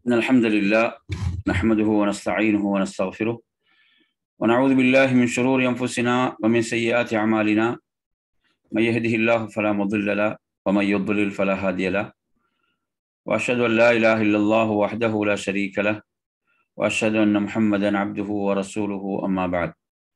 إن الحمد لله نحمده ونستعينه ونستغفره ونعوذ بالله من شرور أنفسنا ومن سيئات أعمالنا من يهده الله فلا مضل له ومن يضلل فلا هادي له وأشهد أن لا إله إلا الله وحده لا شريك له وأشهد أن محمدا عبده ورسوله أما بعد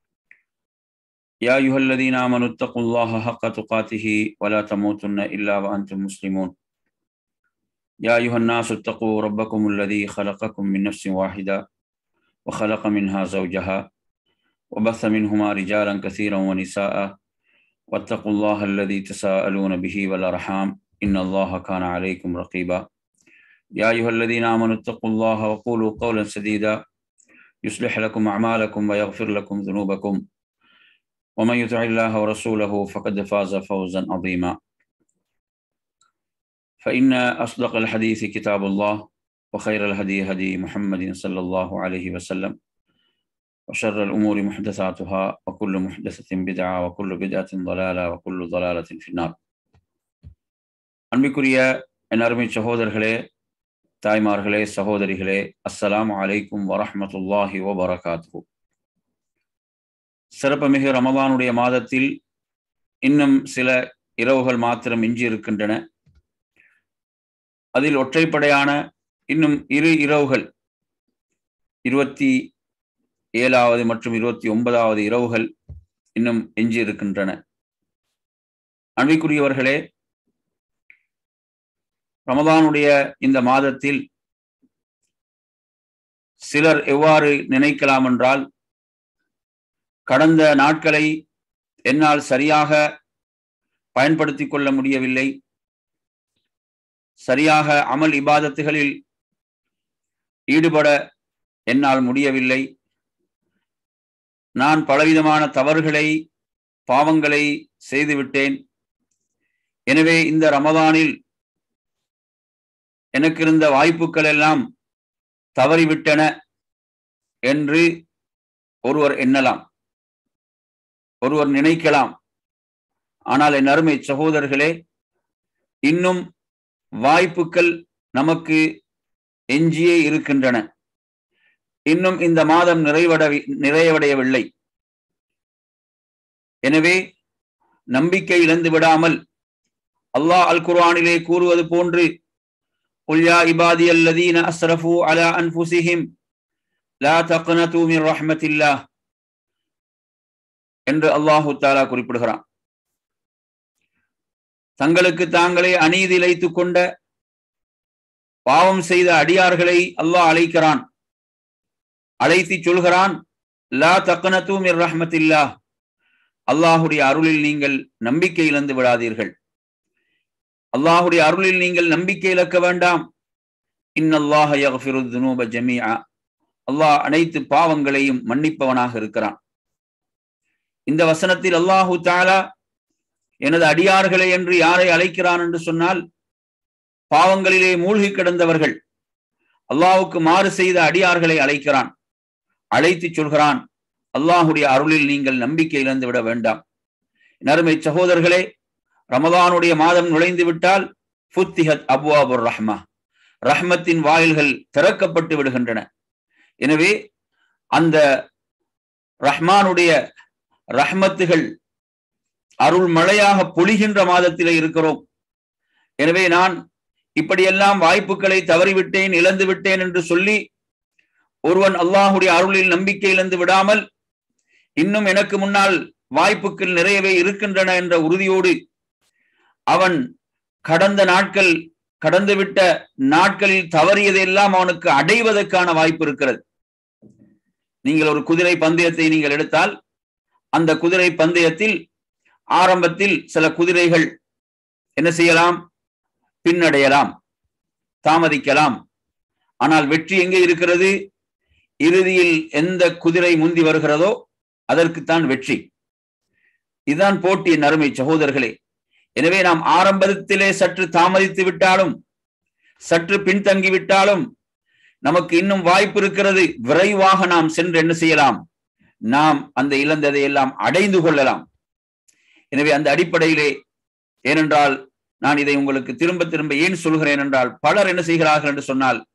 يا أيها الذين آمنوا اتقوا الله حق تقاته ولا تموتن إلا وأنتم مسلمون يا أيها الناس اتقوا ربكم الذي خلقكم من نفس واحدة وخلق منها زوجها وبث منهما رجالا كثيرا ونساء واتقوا الله الذي تساءلون به والأرحام إن الله كان عليكم رقيبا يا أيها الذين آمنوا اتقوا الله وقولوا قولا سديدا يصلح لكم أعمالكم ويغفر لكم ذنوبكم ومن يطع الله ورسوله فقد فاز فوزا عظيما فإن أصدق الحديث كتاب الله وخير الهدي هدي محمد صلى الله عليه وسلم وشر الأمور محدثاتها وكل محدثة بدعة وكل بدعة ضلالة وكل ضلالة في النار அன்பிற்குரிய என் அருமை சகோதரர்களே தாய்மார்களே சகோதரிகளே அஸ்ஸலாமு அலைக்கும் வரஹமத்துல்லாஹி வபரகாத்து சிறப்புமிகு ரமதானுடைய மாதத்தில் இன்னும் சில இரவுகள் மாத்திரம் எஞ்சி இருக்கின்றன அதில் ஒற்றைப்படையான இன்னும் இரு இரவுகள் இருபத்தி ஏழாவது மற்றும் இருபத்தி ஒன்பதாவது இரவுகள் இன்னும் எஞ்சி இருக்கின்றன அன்பிற்குரியவர்களே ரமதானுடைய இந்த மாதத்தில் சிலர் எவ்வாறு நினைக்கலாம் என்றால் கடந்த நாட்களை என்னால் சரியாக பயன்படுத்தி கொள்ள முடியவில்லை சரியாக அமல் இபாதத்துகளில் ஈடுபட என்னால் முடியவில்லை நான் பலவிதமான தவறுகளை பாவங்களை செய்துவிட்டேன் எனவே இந்த ரமதானில் எனக்கு இருந்த வாய்ப்புகள் எல்லாம் தவறிவிட்டன என்று ஒருவர் எண்ணலாம் ஒருவர் நினைக்கலாம் ஆனால் என் அருமை சகோதரர்களே இன்னும் வாய்ப்புகள் நமக்கு எஞ்சியே இருக்கின்றன இன்னும் இந்த மாதம் நிறைவட நிறைவடையவில்லை எனவே நம்பிக்கை இழந்து விடாமல் அல்லாஹ் அல் குர்ஆனிலே கூறுவது போன்று குல்யா இபாதி அல்லதீன அஸ்ரஃபு அலா அன்ஃபுசிஹிம் லா தக்னது மின் ரஹ்மத்தில்லாஹ் என்று அல்லாஹு தாலா குறிப்பிடுகிறான் தங்களுக்கு தாங்களே அநீதி இழைத்துக் கொண்ட பாவம் செய்த அடியார்களை அல்லாஹ் அழைக்கிறான் அழைத்து சொல்கிறான் லா தக்கனத்து மிர் ரஹ்மத்தில்லா அல்லாஹுடைய அருளில் நீங்கள் நம்பிக்கை இழந்து விடாதீர்கள் அல்லாஹுடைய அருளில் நீங்கள் நம்பிக்கை இழக்க வேண்டாம் இன்னல்லாஹ யக்ஃபிரு துனூப ஜமீஆ அல்லாஹ் அனைத்து பாவங்களையும் மன்னிப்பவனாக இருக்கிறான் இந்த வசனத்தில் அல்லாஹு தாலா எனது அடியார்களை என்று யாரை அழைக்கிறான் என்று சொன்னால் பாவங்களிலே மூழ்கி கிடந்தவர்கள் அல்லாஹுக்கு மாறு செய்த அடியார்களை அழைக்கிறான் அழைத்து சொல்கிறான் அல்லாஹுடைய அருளில் நீங்கள் நம்பிக்கை இழந்து விட வேண்டாம் நறுமை சகோதரர்களே ரமதானுடைய மாதம் நுழைந்து விட்டால் ஃபுத்திஹத் அபுவாபுர் ரஹ்மா ரஹ்மத்தின் வாயில்கள் திறக்கப்பட்டு விடுகின்றன எனவே அந்த ரஹ்மானுடைய ரஹ்மத்துகள் அருள் மழையாக பொழிகின்ற மாதத்திலே இருக்கிறோம் எனவே நான் இப்படியெல்லாம் வாய்ப்புகளை தவறிவிட்டேன் இழந்து விட்டேன் என்று சொல்லி ஒருவன் அல்லாஹுடைய அருளில் நம்பிக்கை இழந்து விடாமல் இன்னும் எனக்கு முன்னால் வாய்ப்புகள் நிறையவே இருக்கின்றன என்ற உறுதியோடு அவன் கடந்த நாட்கள் கடந்துவிட்ட நாட்களில் தவறியதெல்லாம் அவனுக்கு அடைவதற்கான வாய்ப்பு இருக்கிறது நீங்கள் ஒரு குதிரை பந்தயத்தை நீங்கள் எடுத்தால் அந்த குதிரை பந்தயத்தில் ஆரம்பத்தில் சில குதிரைகள் என்ன செய்யலாம் பின்னடையலாம் தாமதிக்கலாம் ஆனால் வெற்றி எங்கே இருக்கிறது இறுதியில் எந்த குதிரை முந்தி வருகிறதோ அதற்குத்தான் வெற்றி இதுதான் போட்டியின் அருமை சகோதரர்களே எனவே நாம் ஆரம்பத்திலே சற்று தாமதித்து விட்டாலும் சற்று பின்தங்கி விட்டாலும் நமக்கு இன்னும் வாய்ப்பு இருக்கிறது விரைவாக நாம் சென்று என்ன செய்யலாம் நாம் அந்த இழந்ததை எல்லாம் அடைந்து கொள்ளலாம் எனவே அந்த அடிப்படையிலே ஏனென்றால் நான் இதை உங்களுக்கு திரும்ப திரும்ப ஏன் சொல்கிறேன் என்றால் பலர் என்ன செய்கிறார்கள் என்று சொன்னால்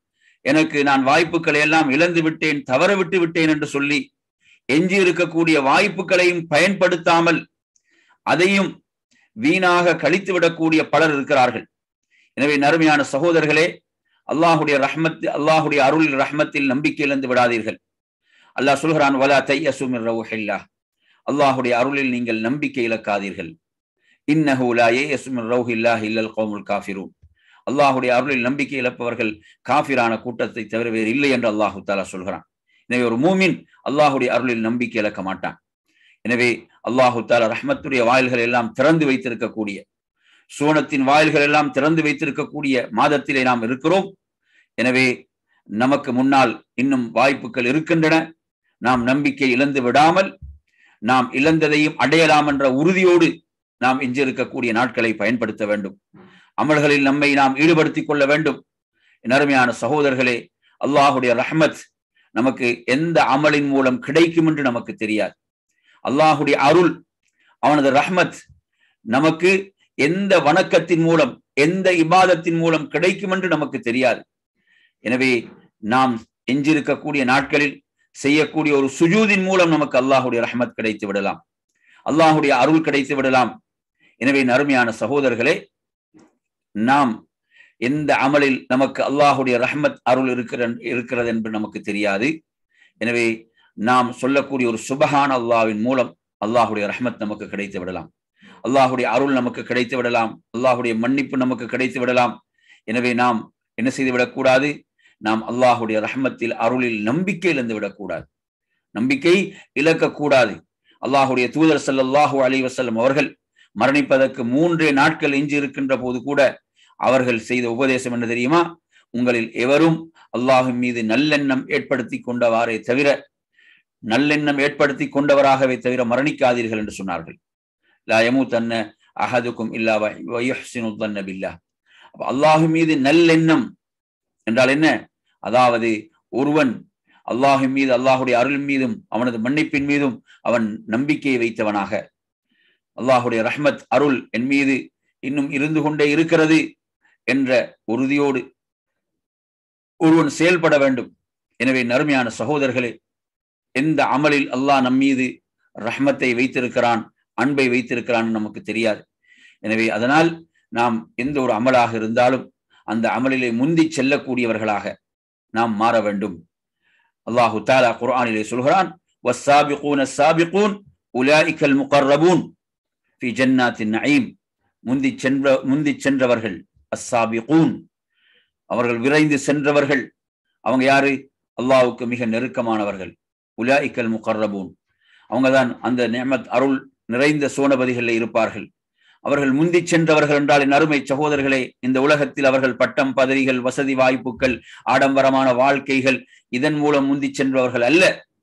எனக்கு நான் வாய்ப்புகளை எல்லாம் இழந்து விட்டேன் தவற விட்டு விட்டேன் என்று சொல்லி எஞ்சி இருக்கக்கூடிய வாய்ப்புகளையும் பயன்படுத்தாமல் அதையும் வீணாக கழித்து விடக்கூடிய பலர் இருக்கிறார்கள் எனவே நறுமையான சகோதரர்களே அல்லாஹுடைய ரஹ்மத் அல்லாஹுடைய அருளில் ரஹ்மத்தில் நம்பிக்கை இழந்து விடாதீர்கள் அல்லாஹ் சொல்கிறான் வலா தையசுமிர் ரவுஹில்லா அல்லாஹுடைய அருளில் நீங்கள் நம்பிக்கை இழக்காதீர்கள் இன்னஹு லா யயசுமிர் ரவுஹில்லாஹ் இல்லல் கௌமுல் காஃபிரூன் அல்லாஹுடைய அருளில் நம்பிக்கை இழப்பவர்கள் காஃபிரான கூட்டத்தை தவிர வேறு இல்லை என்று அல்லாஹு தாலா சொல்கிறான் எனவே ஒரு மூமின் அல்லாஹுடைய அருளில் நம்பிக்கை இழக்க மாட்டான் எனவே அல்லாஹு தாலா ரஹ்மத்துடைய வாயில்கள் எல்லாம் திறந்து வைத்திருக்கக்கூடிய சூனத்தின் வாயில்கள் எல்லாம் திறந்து வைத்திருக்கக்கூடிய மாதத்திலே நாம் இருக்கிறோம் எனவே நமக்கு முன்னால் இன்னும் வாய்ப்புகள் இருக்கின்றன நாம் நம்பிக்கை இழந்து விடாமல் நாம் இழந்ததையும் அடையலாம் என்ற உறுதியோடு நாம் எஞ்சிருக்கக்கூடிய நாட்களை பயன்படுத்த வேண்டும் அமல்களில் நம்மை நாம் ஈடுபடுத்திக் கொள்ள வேண்டும் அருமையான சகோதரர்களே அல்லாஹுடைய ரஹ்மத் நமக்கு எந்த அமலின் மூலம் கிடைக்கும் என்று நமக்கு தெரியாது அல்லாஹுடைய அருள் அவனது ரஹ்மத் நமக்கு எந்த வணக்கத்தின் மூலம் எந்த இபாதத்தின் மூலம் கிடைக்கும் என்று நமக்கு தெரியாது எனவே நாம் எஞ்சிருக்கக்கூடிய நாட்களில் செய்யக்கூடிய ஒரு சுஜூதின் மூலம் நமக்கு அல்லாஹுடைய ரஹ்மத் கிடைத்து விடலாம் அல்லாஹுடைய அருள் கிடைத்து விடலாம் எனவே நறுமையான சகோதரர்களே நாம் எந்த அமலில் நமக்கு அல்லாஹுடைய ரஹ்மத் அருள் இருக்கிற இருக்கிறது என்று நமக்கு தெரியாது எனவே நாம் சொல்லக்கூடிய ஒரு சுபஹான் அல்லாவின் மூலம் அல்லாஹுடைய ரஹ்மத் நமக்கு கிடைத்து விடலாம் அல்லாஹுடைய அருள் நமக்கு கிடைத்து விடலாம் அல்லாஹுடைய மன்னிப்பு நமக்கு கிடைத்து விடலாம் எனவே நாம் என்ன செய்து விடக்கூடாது நாம் அல்லாஹுடைய ரஹ்மத்தில் அருளில் நம்பிக்கை இழந்து விடக்கூடாது நம்பிக்கை இழக்கக்கூடாது அல்லாஹுடைய தூதர் சல்லாஹூ அலி வசல்லம் அவர்கள் மரணிப்பதற்கு மூன்றே நாட்கள் எஞ்சி இருக்கின்ற போது கூட அவர்கள் செய்த உபதேசம் என்ன தெரியுமா உங்களில் எவரும் அல்லாஹின் மீது நல்லெண்ணம் ஏற்படுத்தி கொண்டவாறே தவிர நல்லெண்ணம் ஏற்படுத்தி கொண்டவராகவே தவிர மரணிக்காதீர்கள் என்று சொன்னார்கள் லா யமு தன்ன அஹதுக்கும் இல்லா வயுஹ்சினுத்தன்ன பில்லா அப்ப அல்லாஹு மீது நல்லெண்ணம் என்றால் என்ன அதாவது ஒருவன் அல்லாஹின் மீது அல்லாஹுடைய அருள் மீதும் அவனது மன்னிப்பின் மீதும் அவன் நம்பிக்கையை வைத்தவனாக அல்லாஹுடைய ரஹ்மத் அருள் என் மீது இன்னும் இருந்து கொண்டே இருக்கிறது என்ற உறுதியோடு ஒருவன் செயல்பட வேண்டும் எனவே நறுமையான சகோதரர்களே எந்த அமலில் அல்லாஹ் நம் மீது ரஹ்மத்தை வைத்திருக்கிறான் அன்பை வைத்திருக்கிறான் நமக்கு தெரியாது எனவே அதனால் நாம் எந்த ஒரு அமலாக இருந்தாலும் அந்த அமலிலே முந்தி செல்லக்கூடியவர்களாக நாம் மாற வேண்டும் அல்லாஹு தாலா குர்ஆனிலே சொல்கிறான் வஸ்ஸாபிகூன ஸாபிகூன் உலாயிக்கல் முகர்ரபூன் ஃபி ஜன்னாத்தின் நயீம் முந்தி சென்ற முந்தி சென்றவர்கள் அஸ்ஸாபிகூன் அவர்கள் விரைந்து சென்றவர்கள் அவங்க யாரு அல்லாஹுக்கு மிக நெருக்கமானவர்கள் உலாயிக்கல் முகர்ரபூன் அவங்க தான் அந்த நேமத் அருள் நிறைந்த சோனபதிகளில் இருப்பார்கள் அவர்கள் முந்தி சென்றவர்கள் என்றால் என் அருமை சகோதரர்களே இந்த உலகத்தில் அவர்கள் பட்டம் பதவிகள் வசதி வாய்ப்புகள் ஆடம்பரமான வாழ்க்கைகள் இதன் மூலம் முந்தி சென்றவர்கள் அல்ல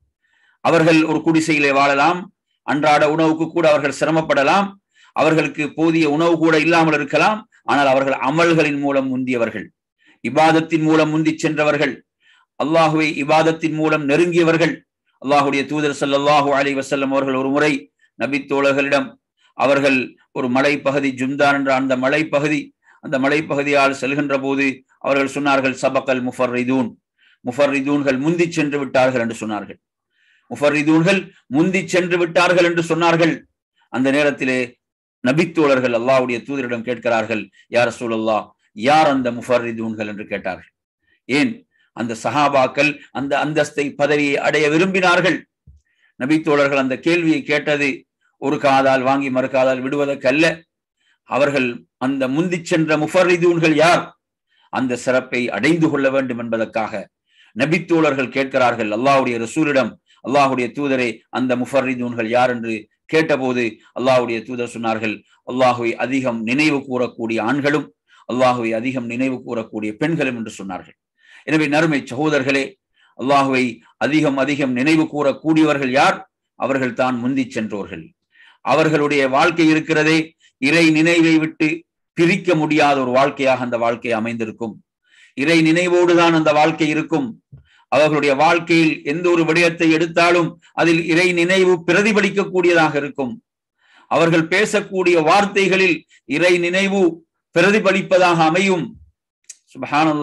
அவர்கள் ஒரு குடிசையிலே வாழலாம் அன்றாட உணவுக்கு கூட அவர்கள் சிரமப்படலாம் அவர்களுக்கு போதிய உணவு கூட இல்லாமல் இருக்கலாம் ஆனால் அவர்கள் அமல்களின் மூலம் முந்தியவர்கள் இபாதத்தின் மூலம் முந்தி சென்றவர்கள் அல்லாஹுவை இபாதத்தின் மூலம் நெருங்கியவர்கள் அல்லாஹுடைய தூதர் சல்லாஹூ அலி வசல்லம் அவர்கள் ஒரு முறை நபித்தோழர்களிடம் அவர்கள் ஒரு மலைப்பகுதி ஜும்தான் என்ற அந்த மலைப்பகுதி அந்த மலைப்பகுதியால் செல்கின்ற போது அவர்கள் சொன்னார்கள் சபக்கல் முஃபர்ரிதூன் முஃபர்ரிதூன்கள் முந்தி சென்று விட்டார்கள் என்று சொன்னார்கள் முஃபர்ரிதூன்கள் முந்தி சென்று விட்டார்கள் என்று சொன்னார்கள் அந்த நேரத்திலே நபித்தோழர்கள் அல்லாவுடைய தூதரிடம் கேட்கிறார்கள் யார் சூழல்லா யார் அந்த முஃபர்ரிதூன்கள் என்று கேட்டார்கள் ஏன் அந்த சஹாபாக்கள் அந்த அந்தஸ்தை பதவியை அடைய விரும்பினார்கள் நபித்தோழர்கள் அந்த கேள்வியை கேட்டது ஒரு காதால் வாங்கி மறு காதால் விடுவதற்கல்ல அவர்கள் அந்த முந்தி சென்ற முஃபர்ரிதூன்கள் யார் அந்த சிறப்பை அடைந்து கொள்ள வேண்டும் என்பதற்காக நபித்தோழர்கள் கேட்கிறார்கள் அல்லாஹுடைய ரசூலிடம் அல்லாஹுடைய தூதரே அந்த முஃபர்ரிதூன்கள் யார் என்று கேட்டபோது அல்லாஹுடைய தூதர் சொன்னார்கள் அல்லாஹுவை அதிகம் நினைவு கூறக்கூடிய ஆண்களும் அல்லாஹுவை அதிகம் நினைவு கூறக்கூடிய பெண்களும் என்று சொன்னார்கள் எனவே நறுமை சகோதரர்களே அல்லாஹுவை அதிகம் அதிகம் நினைவு கூறக்கூடியவர்கள் யார் அவர்கள் தான் முந்தி சென்றோர்கள் அவர்களுடைய வாழ்க்கை இருக்கிறதே இறை நினைவை விட்டு பிரிக்க முடியாத ஒரு வாழ்க்கையாக அந்த வாழ்க்கை அமைந்திருக்கும் இறை நினைவோடுதான் அந்த வாழ்க்கை இருக்கும் அவர்களுடைய வாழ்க்கையில் எந்த ஒரு விடயத்தை எடுத்தாலும் அதில் இறை நினைவு பிரதிபலிக்கக்கூடியதாக இருக்கும் அவர்கள் பேசக்கூடிய வார்த்தைகளில் இறை நினைவு பிரதிபலிப்பதாக அமையும் சுபஹானல்லா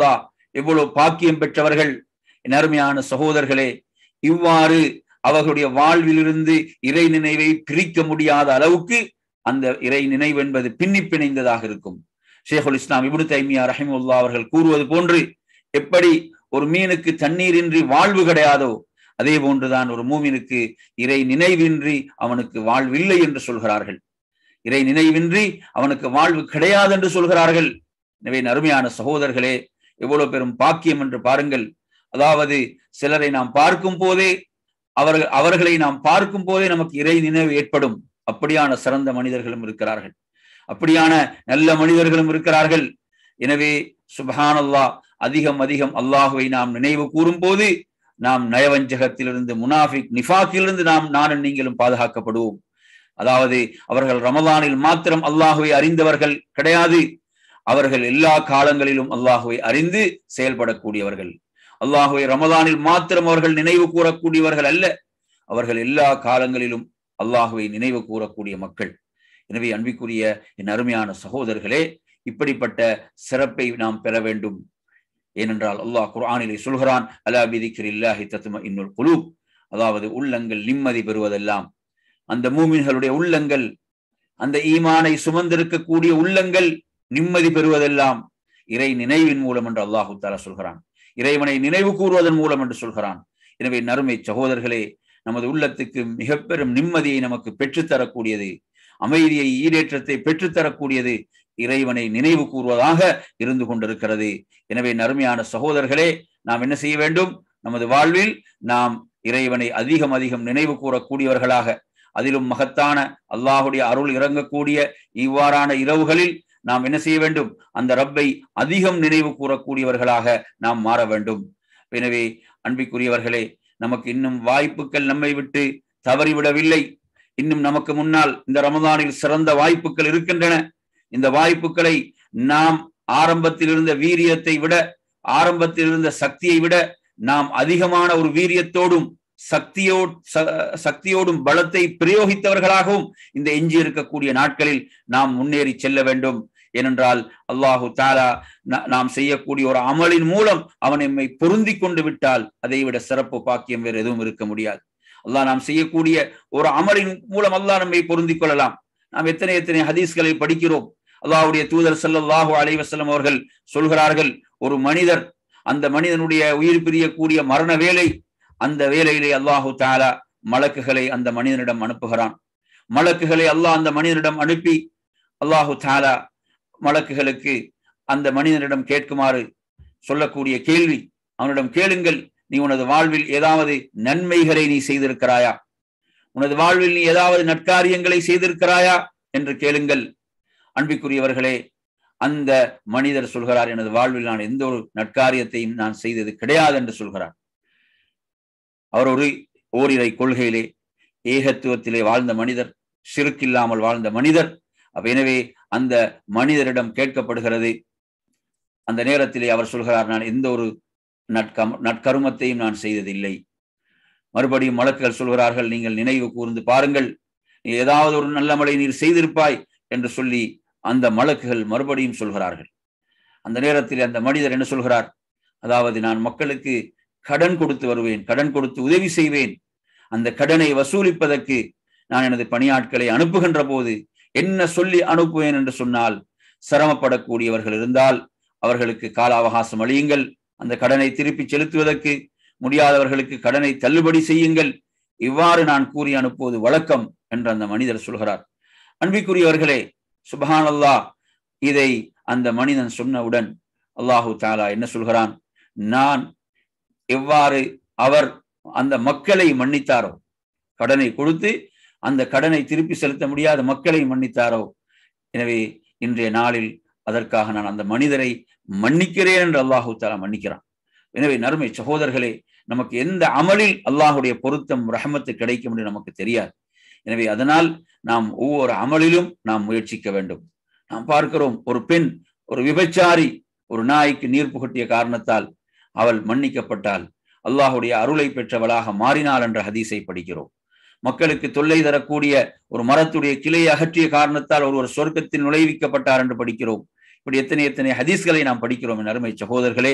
எவ்வளவு பாக்கியம் பெற்றவர்கள் என் அருமையான சகோதரர்களே இவ்வாறு அவர்களுடைய வாழ்விலிருந்து இறை நினைவை பிரிக்க முடியாத அளவுக்கு அந்த இறை நினைவு என்பது பின்னி பிணைந்ததாக இருக்கும் ஷேகுல் இஸ்லாம் இபுனு தைமியா ரஹிமுல்லா அவர்கள் கூறுவது போன்று எப்படி ஒரு மீனுக்கு தண்ணீரின்றி வாழ்வு கிடையாதோ அதே போன்றுதான் ஒரு மூமினுக்கு இறை நினைவின்றி அவனுக்கு வாழ்வில்லை என்று சொல்கிறார்கள் இறை நினைவின்றி அவனுக்கு வாழ்வு கிடையாது என்று சொல்கிறார்கள் எனவே அருமையான சகோதரர்களே எவ்வளவு பெரும் பாக்கியம் என்று பாருங்கள் அதாவது சிலரை நாம் பார்க்கும் போதே அவர்கள் அவர்களை நாம் பார்க்கும் போதே நமக்கு இறை நினைவு ஏற்படும் அப்படியான சிறந்த மனிதர்களும் இருக்கிறார்கள் அப்படியான நல்ல மனிதர்களும் இருக்கிறார்கள் எனவே சுபஹானல்லா அதிகம் அதிகம் அல்லாஹுவை நாம் நினைவு கூறும் போது நாம் நயவஞ்சகத்திலிருந்து முனாஃபிக் நிஃபாக்கிலிருந்து நாம் நானும் நீங்களும் பாதுகாக்கப்படுவோம் அதாவது அவர்கள் ரமதானில் மாத்திரம் அல்லாஹுவை அறிந்தவர்கள் கிடையாது அவர்கள் எல்லா காலங்களிலும் அல்லாஹுவை அறிந்து செயல்படக்கூடியவர்கள் அல்லாஹுவை ரமதானில் மாத்திரம் அவர்கள் நினைவு கூறக்கூடியவர்கள் அல்ல அவர்கள் எல்லா காலங்களிலும் அல்லாஹுவை நினைவு கூறக்கூடிய மக்கள் எனவே அன்பிற்குரிய என் அருமையான சகோதரர்களே இப்படிப்பட்ட சிறப்பை நாம் பெற வேண்டும் ஏனென்றால் அல்லாஹ் குர்ஆனிலே சொல்கிறான் அலா பிதிக்கிரில்லாஹி தத்தும இன்னுல் குலூ அதாவது உள்ளங்கள் நிம்மதி பெறுவதெல்லாம் அந்த மூமின்களுடைய உள்ளங்கள் அந்த ஈமானை சுமந்திருக்கக்கூடிய உள்ளங்கள் நிம்மதி பெறுவதெல்லாம் இறை நினைவின் மூலம் என்று அல்லாஹு தாலா சொல்கிறான் இறைவனை நினைவு கூறுவதன் மூலம் என்று சொல்கிறான் எனவே நறுமை சகோதரர்களே நமது உள்ளத்துக்கு மிக பெரும் நிம்மதியை நமக்கு பெற்றுத்தரக்கூடியது அமைதியை ஈடேற்றத்தை பெற்றுத்தரக்கூடியது இறைவனை நினைவு கூறுவதாக இருந்து கொண்டிருக்கிறது எனவே நறுமையான சகோதரர்களே நாம் என்ன செய்ய வேண்டும் நமது வாழ்வில் நாம் இறைவனை அதிகம் அதிகம் நினைவு கூறக்கூடியவர்களாக அதிலும் மகத்தான அல்லாஹுடைய அருள் இறங்கக்கூடிய இவ்வாறான இரவுகளில் நாம் என்ன செய்ய வேண்டும் அந்த ரப்பை அதிகம் நினைவு கூறக்கூடியவர்களாக நாம் மாற வேண்டும் எனவே அன்பிற்குரியவர்களே நமக்கு இன்னும் வாய்ப்புகள் நம்மை விட்டு தவறிவிடவில்லை இன்னும் நமக்கு முன்னால் இந்த ரமதானில் சிறந்த வாய்ப்புகள் இருக்கின்றன இந்த வாய்ப்புகளை நாம் ஆரம்பத்தில் இருந்த வீரியத்தை விட ஆரம்பத்தில் இருந்த சக்தியை விட நாம் அதிகமான ஒரு வீரியத்தோடும் சக்தியோ சக்தியோடும் பலத்தை பிரயோகித்தவர்களாகவும் இந்த எஞ்சி இருக்கக்கூடிய நாட்களில் நாம் முன்னேறி செல்ல வேண்டும் ஏனென்றால் அல்லாஹு தாலா நாம் செய்யக்கூடிய ஒரு அமலின் மூலம் அவன் எம்மை பொருந்தி கொண்டு விட்டால் அதை விட சிறப்பு பாக்கியம் வேறு எதுவும் இருக்க முடியாது அல்லாஹ் நாம் செய்யக்கூடிய ஒரு அமலின் மூலம் அல்லாஹ் நம்மை பொருந்தி கொள்ளலாம் நாம் எத்தனை எத்தனை ஹதீஸ்களை படிக்கிறோம் அல்லாஹுடைய தூதர் சல்லாஹூ அலைவசல்லம் அவர்கள் சொல்கிறார்கள் ஒரு மனிதர் அந்த மனிதனுடைய உயிர் பிரியக்கூடிய மரண வேலை அந்த வேலையிலே அல்லாஹு தாலா மலக்குகளை அந்த மனிதனிடம் அனுப்புகிறான் மலக்குகளை அல்லாஹ் அந்த மனிதனிடம் அனுப்பி அல்லாஹு தாலா மலக்குகளுக்கு அந்த மனிதனிடம் கேட்குமாறு சொல்லக்கூடிய கேள்வி அவனிடம் கேளுங்கள் நீ உனது வாழ்வில் ஏதாவது நன்மைகளை நீ செய்திருக்கிறாயா உனது வாழ்வில் நீ ஏதாவது நற்காரியங்களை செய்திருக்கிறாயா என்று கேளுங்கள் அன்பிற்குரியவர்களே அந்த மனிதர் சொல்கிறார் எனது வாழ்வில் நான் எந்த ஒரு நற்காரியத்தையும் நான் செய்தது கிடையாது என்று சொல்கிறார் அவர் ஒரு ஓரிரை கொள்கையிலே ஏகத்துவத்திலே வாழ்ந்த மனிதர் சிறுக்கில்லாமல் வாழ்ந்த மனிதர் எனவே அந்த மனிதரிடம் கேட்கப்படுகிறது அந்த நேரத்திலே அவர் சொல்கிறார் நான் எந்த ஒரு நற்கம் நற்கருமத்தையும் நான் செய்ததில்லை மறுபடியும் வழக்குகள் சொல்கிறார்கள் நீங்கள் நினைவு கூர்ந்து பாருங்கள் நீ ஏதாவது ஒரு நல்ல மழை நீர் செய்திருப்பாய் என்று சொல்லி அந்த மலக்குகள் மறுபடியும் சொல்கிறார்கள் அந்த நேரத்தில் அந்த மனிதர் என்ன சொல்கிறார் அதாவது நான் மக்களுக்கு கடன் கொடுத்து வருவேன் கடன் கொடுத்து உதவி செய்வேன் அந்த கடனை வசூலிப்பதற்கு நான் எனது பணியாட்களை அனுப்புகின்ற போது என்ன சொல்லி அனுப்புவேன் என்று சொன்னால் சிரமப்படக்கூடியவர்கள் இருந்தால் அவர்களுக்கு கால அவகாசம் அழியுங்கள் அந்த கடனை திருப்பி செலுத்துவதற்கு முடியாதவர்களுக்கு கடனை தள்ளுபடி செய்யுங்கள் இவ்வாறு நான் கூறி அனுப்புவது வழக்கம் என்று அந்த மனிதர் சொல்கிறார் அன்பிற்குரியவர்களே சுபஹான் அல்லாஹ் இதை அந்த மனிதன் சொன்னவுடன் அல்லாஹு தாலா என்ன சொல்கிறான் நான் எவ்வாறு அவர் அந்த மக்களை மன்னித்தாரோ கடனை கொடுத்து அந்த கடனை திருப்பி செலுத்த முடியாத மக்களை மன்னித்தாரோ எனவே இன்றைய நாளில் அதற்காக நான் அந்த மனிதரை மன்னிக்கிறேன் என்று அல்லாஹு தாலா மன்னிக்கிறான் எனவே நறுமை சகோதரர்களே நமக்கு எந்த அமலில் அல்லாஹுடைய பொருத்தம் ரஹமத்து கிடைக்கும் என்று நமக்கு தெரியாது எனவே அதனால் நாம் ஒவ்வொரு அமலிலும் நாம் முயற்சிக்க வேண்டும் நாம் பார்க்கிறோம் ஒரு பெண் ஒரு விபச்சாரி ஒரு நாய்க்கு நீர் புகட்டிய காரணத்தால் அவள் மன்னிக்கப்பட்டால் அல்லாஹுடைய அருளை பெற்றவளாக மாறினாள் என்ற ஹதீஸை படிக்கிறோம் மக்களுக்கு தொல்லை தரக்கூடிய ஒரு மரத்துடைய கிளையை அகற்றிய காரணத்தால் ஒருவர் சொர்க்கத்தில் நுழைவிக்கப்பட்டார் என்று படிக்கிறோம் இப்படி எத்தனை எத்தனை ஹதீஸ்களை நாம் படிக்கிறோம் என் அருமை சகோதரர்களே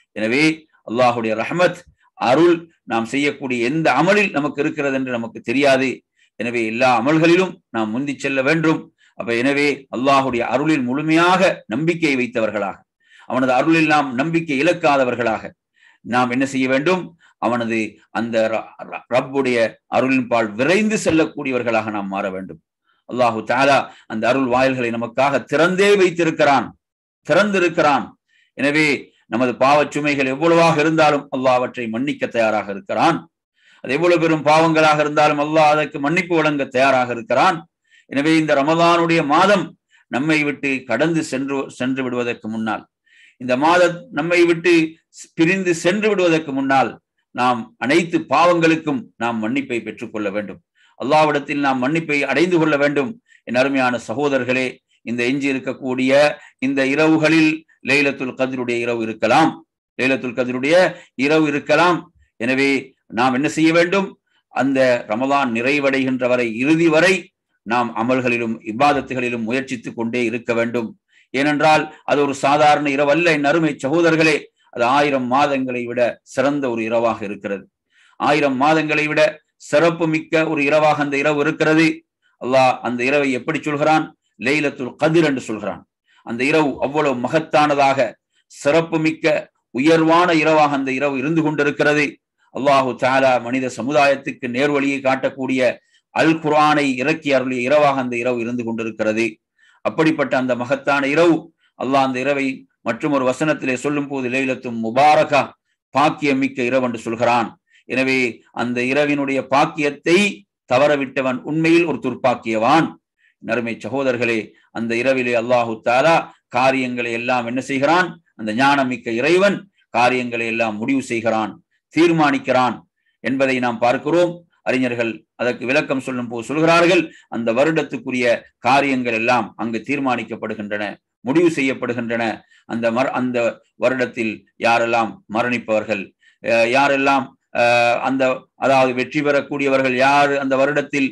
எனவே அல்லாஹுடைய ரஹமத் அருள் நாம் செய்யக்கூடிய எந்த அமலில் நமக்கு இருக்கிறது என்று நமக்கு தெரியாது எனவே எல்லா அமல்களிலும் நாம் முந்தி செல்ல வேண்டும் அப்ப எனவே அல்லாஹுடைய அருளில் முழுமையாக நம்பிக்கை வைத்தவர்களாக அவனது அருளில் நாம் நம்பிக்கை இழக்காதவர்களாக நாம் என்ன செய்ய வேண்டும் அவனது அந்த ரப்புடைய அருளின் பால் விரைந்து செல்லக்கூடியவர்களாக நாம் மாற வேண்டும் அல்லாஹு தாலா அந்த அருள் வாயில்களை நமக்காக திறந்தே வைத்திருக்கிறான் திறந்திருக்கிறான் எனவே நமது பாவச் சுமைகள் எவ்வளவாக இருந்தாலும் அல்லாஹ் அவற்றை மன்னிக்க தயாராக இருக்கிறான் அது எவ்வளவு பெரும் பாவங்களாக இருந்தாலும் அல்லாஹ் அதற்கு மன்னிப்பு வழங்க தயாராக இருக்கிறான் எனவே இந்த ரமதானுடைய மாதம் நம்மை விட்டு கடந்து சென்று சென்று விடுவதற்கு முன்னால் இந்த மாதம் நம்மை விட்டு பிரிந்து சென்று விடுவதற்கு முன்னால் நாம் அனைத்து பாவங்களுக்கும் நாம் மன்னிப்பை பெற்றுக்கொள்ள வேண்டும் அல்லாவிடத்தில் நாம் மன்னிப்பை அடைந்து கொள்ள வேண்டும் என் அருமையான சகோதரர்களே இந்த எஞ்சி இருக்கக்கூடிய இந்த இரவுகளில் லைலத்துல் கதிருடைய இரவு இருக்கலாம் லைலத்துல் கதிருடைய இரவு இருக்கலாம் எனவே நாம் என்ன செய்ய வேண்டும் அந்த ரமதான் நிறைவடைகின்ற வரை இறுதி வரை நாம் அமல்களிலும் இபாதத்துகளிலும் முயற்சித்துக் கொண்டே இருக்க வேண்டும் ஏனென்றால் அது ஒரு சாதாரண இரவு அல்ல என் அருமை சகோதரர்களே அது ஆயிரம் மாதங்களை விட சிறந்த ஒரு இரவாக இருக்கிறது ஆயிரம் மாதங்களை விட சிறப்பு மிக்க ஒரு இரவாக அந்த இரவு இருக்கிறது அல்லாஹ் அந்த இரவை எப்படி சொல்கிறான் லைலத்துல் கதிர் என்று சொல்கிறான் அந்த இரவு அவ்வளவு மகத்தானதாக சிறப்பு மிக்க உயர்வான இரவாக அந்த இரவு இருந்து கொண்டிருக்கிறது அல்லாஹு தாலா மனித சமுதாயத்துக்கு நேர்வழியை காட்டக்கூடிய அல் குரானை இறக்கி அருளிய இரவாக அந்த இரவு இருந்து கொண்டிருக்கிறது அப்படிப்பட்ட அந்த மகத்தான இரவு அல்லாஹ் அந்த இரவை மற்றும் ஒரு வசனத்திலே சொல்லும் போது லைலத்தும் முபாரகா பாக்கியம் மிக்க இரவு என்று சொல்கிறான் எனவே அந்த இரவினுடைய பாக்கியத்தை தவறவிட்டவன் உண்மையில் ஒரு துர்ப்பாக்கியவான் நறுமை சகோதரர்களே அந்த இரவிலே அல்லாஹு தாலா காரியங்களை எல்லாம் என்ன செய்கிறான் அந்த ஞானமிக்க இறைவன் காரியங்களை எல்லாம் முடிவு செய்கிறான் தீர்மானிக்கிறான் என்பதை நாம் பார்க்கிறோம் அறிஞர்கள் அதற்கு விளக்கம் சொல்லும் போது சொல்கிறார்கள் அந்த வருடத்துக்குரிய காரியங்கள் எல்லாம் அங்கு தீர்மானிக்கப்படுகின்றன முடிவு செய்யப்படுகின்றன அந்த மர அந்த வருடத்தில் யாரெல்லாம் மரணிப்பவர்கள் யாரெல்லாம் அந்த அதாவது வெற்றி பெறக்கூடியவர்கள் யார் அந்த வருடத்தில்